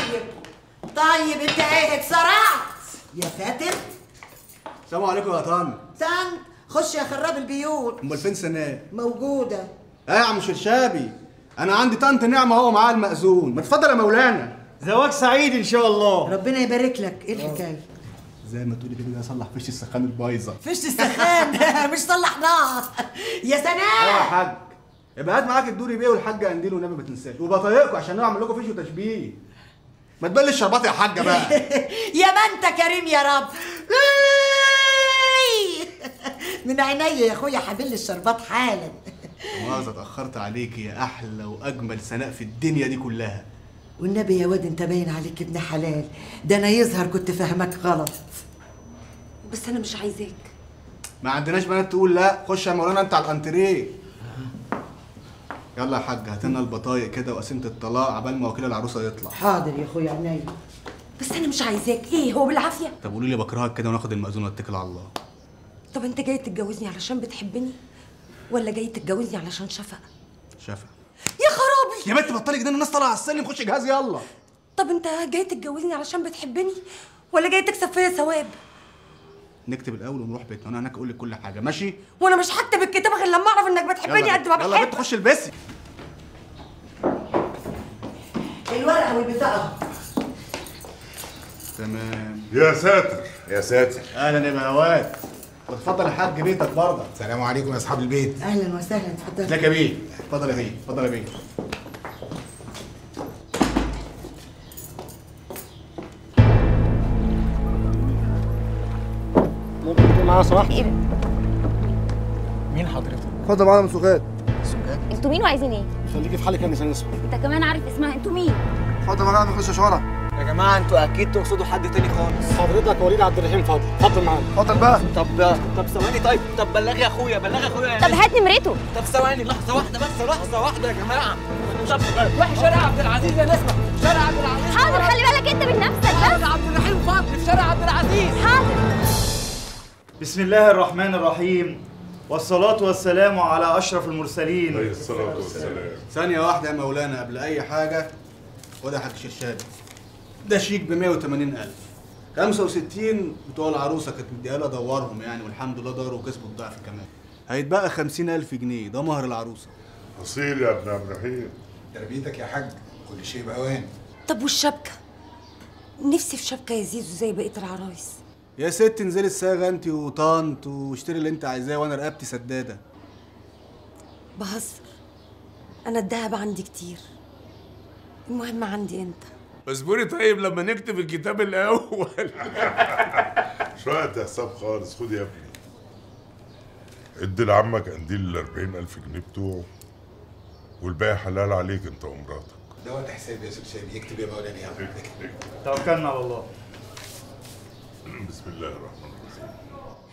طيب طيب انت ايه اتسرعت يا فاتن السلام عليكم يا طن تن خش يا خراب البيوت امال فين سناء موجودة ايه يا عم شرشابي انا عندي طنط نعمه هو معاه المأذون ما تفضل يا مولانا زواج سعيد ان شاء الله ربنا يبارك لك ايه الحكاية زي ما تقولي كده اصلح فيش السخان البايظه فيش السخان مش صلحناه يا ايوه يا سناء حاج يبقى هات معاك الدوري بيه والحاج قنديل والنبي ما تنساش وبطايقكم عشان نعمل لكم فيش وتشبيه ما تبلش الشربات يا حاجه بقى يا ما انت كريم يا رب من عينيا يا اخويا حبل الشربات حالا مؤاخذة اتأخرت عليك يا أحلى وأجمل سناء في الدنيا دي كلها والنبي يا واد انت باين عليك ابن حلال ده انا يظهر كنت فاهمك غلط بس انا مش عايزاك ما عندناش بنات تقول لا خش يا مولانا أنت على الأنتريه يلا يا حاج هات لنا البطايق كده وقسيمة الطلاق عبال ما وكيل العروسة يطلع حاضر يا اخويا عينيا بس انا مش عايزاك ايه هو بالعافيه طب قولي لي بكرهك كده وناخد المأذون واتكل على الله طب انت جاي تتجوزني علشان بتحبني ولا جاي تتجوزني علشان شفقه شافع يا خرابي يا بنت بطلي جنان الناس طالعة على السلم خش جهاز يلا طب انت جاي تتجوزني علشان بتحبني ولا جاي تكسب فيا ثواب نكتب الأول ونروح بيتنا وأنا هناك أقول لك كل حاجة ماشي وانا مش هكتب الكتاب غير لما اعرف انك بتحبني يلا قد ما يلا يا بنت بحبك خش البسي الورقه والبطاقه تمام يا ساتر يا ساتر أهلا يا بهوات واتفضل يا حاج بيتك برضه السلام عليكم يا اصحاب البيت اهلا وسهلا اتفضل ازيك يا بيه اتفضل يا بيه اتفضل يا بيه ممكن تكون معانا صلاح ايه ده؟ مين حضرتك اتفضل معانا من سوقات انتوا مين وعايزين ايه؟ خليكي في حالك يا نسان اسمه انت كمان عارف اسمها انتوا مين؟ اتفضل معانا نخش شوارع يا جماعه انتوا اكيد تقصدوا حد تاني خالص حضرتك وليد عبد الرحيم فاضل اتفضل معانا اتفضل بقى طب طب ثواني طيب طب بلغي اخويا بلغي اخويا طب هات نمرته طب ثواني لحظه واحده بس لحظه واحده يا جماعه طب روح شارع عبد العزيز يا نسمه شارع عبد العزيز حاضر خلي بالك انت من نفسك بس عبد الرحيم فضل في شارع عبد العزيز حاضر بسم الله الرحمن الرحيم والصلاة والسلام على أشرف المرسلين عليه الصلاة والسلام ثانية واحدة يا مولانا قبل أي حاجة خد يا حاج شرشابي ده شيك ب 180000 65 بتوع العروسة كانت مديها لها دورهم يعني والحمد لله داروا وكسبوا الضعف كمان هيتبقى 50000 جنيه ده مهر العروسة أصيل يا ابن عبد الرحيم تربيتك يا حاج كل شيء بأوان طب والشبكه نفسي في شبكه يا زيزو زي بقيه العرايس يا ست انزلي الصاغة انت وطنط واشتري اللي انت عايزاه وانا رقبتي سدادة بهزر انا الدهب عندي كتير المهم عندي انت اصبري طيب لما نكتب الكتاب الاول شوية حساب خالص خد يا ابني ادي لعمك قنديل ال 40000 جنيه بتوعه والباقي حلال عليك انت ومراتك ده وقت حساب يا سلسابي اكتب يا مولانا يا عم اكتب توكلنا على الله بسم الله الرحمن الرحيم